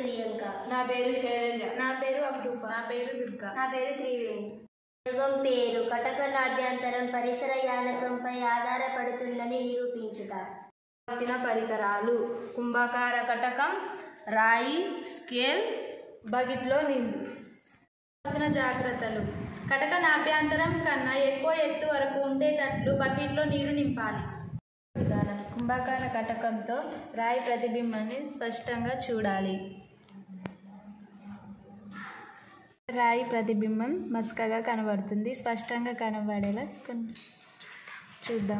ప్రియాంక నా పేరు శైలజ నా పేరు అప్రూప నా పేరు దుర్గా నా పేరు త్రివేణి ప్రయోగం పేరు కటక నాభ్యంతరం పరిసర యానకంపై ఆధారపడుతుందని నిరూపించుట కావలసిన పరికరాలు కుంభాకార కటకం రాయి స్కేల్ బకెట్లో నీళ్లు కావలసిన జాగ్రత్తలు కటక నాభ్యంతరం కన్నా ఎక్కువ ఎత్తు వరకు ఉండేటట్లు బకెట్లో నీరు నింపాలి విధానం కుంభాకార కటకంతో రాయి ప్రతిబింబాన్ని స్పష్టంగా చూడాలి రాయి ప్రతిబింబం మస్కగా కనబడుతుంది స్పష్టంగా కనబడేలా కొన్- చూద్దాం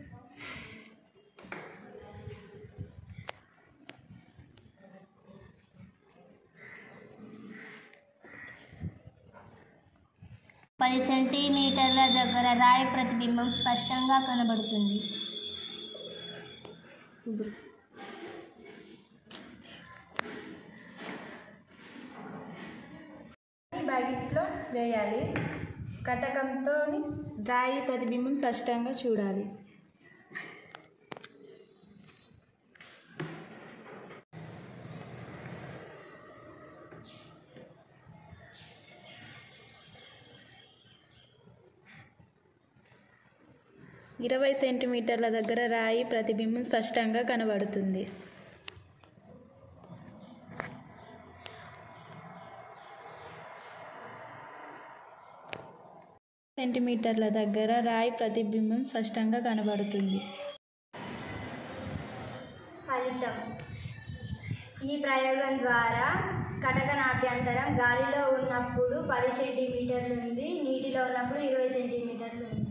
పది సెంటీమీటర్ల దగ్గర రాయి ప్రతిబింబం స్పష్టంగా కనబడుతుంది బ్యాకెట్లో వేయాలి కటకంతో రాయి ప్రతిబింబం స్పష్టంగా చూడాలి ఇరవై సెంటీమీటర్ల దగ్గర రాయి ప్రతిబింబం స్పష్టంగా కనబడుతుంది సెంటీమీటర్ల దగ్గర రాయి ప్రతిబింబం స్పష్టంగా కనబడుతుంది ఫలితం ఈ ప్రయోగం ద్వారా కటక నాభ్యంతరం గాలిలో ఉన్నప్పుడు పది సెంటీమీటర్లు ఉంది నీటిలో ఉన్నప్పుడు ఇరవై సెంటీమీటర్లు ఉంది